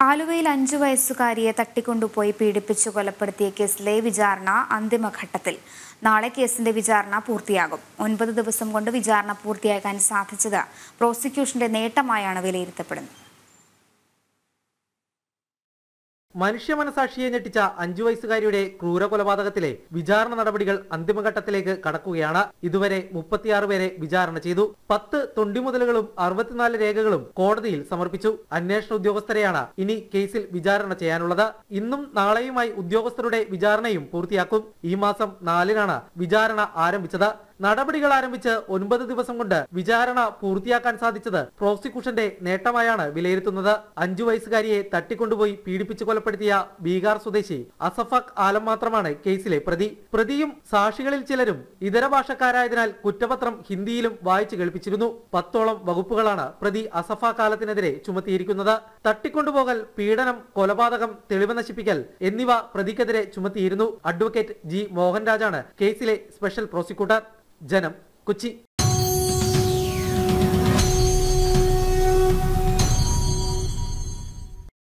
ആലുവയിൽ അഞ്ചു വയസ്സുകാരിയെ തട്ടിക്കൊണ്ടുപോയി പീഡിപ്പിച്ചു കൊലപ്പെടുത്തിയ കേസിലെ വിചാരണ അന്തിമഘട്ടത്തിൽ നാളെ കേസിന്റെ വിചാരണ പൂർത്തിയാകും ഒൻപത് ദിവസം കൊണ്ട് വിചാരണ പൂർത്തിയാക്കാൻ സാധിച്ചത് പ്രോസിക്യൂഷന്റെ നേട്ടമായാണ് വിലയിരുത്തപ്പെടുന്നത് മനുഷ്യ മനസാക്ഷിയെ ഞെട്ടിച്ച അഞ്ചു വയസ്സുകാരിയുടെ ക്രൂര കൊലപാതകത്തിലെ വിചാരണ നടപടികൾ അന്തിമഘട്ടത്തിലേക്ക് കടക്കുകയാണ് ഇതുവരെ മുപ്പത്തിയാറ് പേരെ വിചാരണ ചെയ്തു പത്ത് തൊണ്ടിമുതലുകളും അറുപത്തിനാല് രേഖകളും കോടതിയിൽ സമർപ്പിച്ചു അന്വേഷണ ഉദ്യോഗസ്ഥരെയാണ് ഇനി കേസിൽ വിചാരണ ചെയ്യാനുള്ളത് ഇന്നും നാളെയുമായി ഉദ്യോഗസ്ഥരുടെ വിചാരണയും പൂർത്തിയാക്കും ഈ മാസം നാലിനാണ് വിചാരണ ആരംഭിച്ചത് നടപടികൾ ആരംഭിച്ച് ഒൻപത് ദിവസം കൊണ്ട് വിചാരണ പൂർത്തിയാക്കാൻ സാധിച്ചത് പ്രോസിക്യൂഷന്റെ നേട്ടമായാണ് വിലയിരുത്തുന്നത് അഞ്ചു വയസ്സുകാരിയെ തട്ടിക്കൊണ്ടുപോയി പീഡിപ്പിച്ചു കൊലപ്പെടുത്തിയ ബീഹാർ സ്വദേശി അസഫാഖ് ആലം മാത്രമാണ് കേസിലെ പ്രതി പ്രതിയും സാക്ഷികളിൽ ചിലരും ഇതര ഭാഷക്കാരായതിനാൽ കുറ്റപത്രം ഹിന്ദിയിലും വായിച്ചു കേൾപ്പിച്ചിരുന്നു പത്തോളം വകുപ്പുകളാണ് പ്രതി അസഫാഖ് ആലത്തിനെതിരെ ചുമത്തിയിരിക്കുന്നത് തട്ടിക്കൊണ്ടുപോകൽ പീഡനം കൊലപാതകം തെളിവ് നശിപ്പിക്കൽ എന്നിവ പ്രതിക്കെതിരെ ചുമത്തിയിരുന്നു അഡ്വക്കേറ്റ് ജി മോഹൻരാജാണ് കേസിലെ സ്പെഷ്യൽ പ്രോസിക്യൂട്ടർ ജനം കൊച്ചി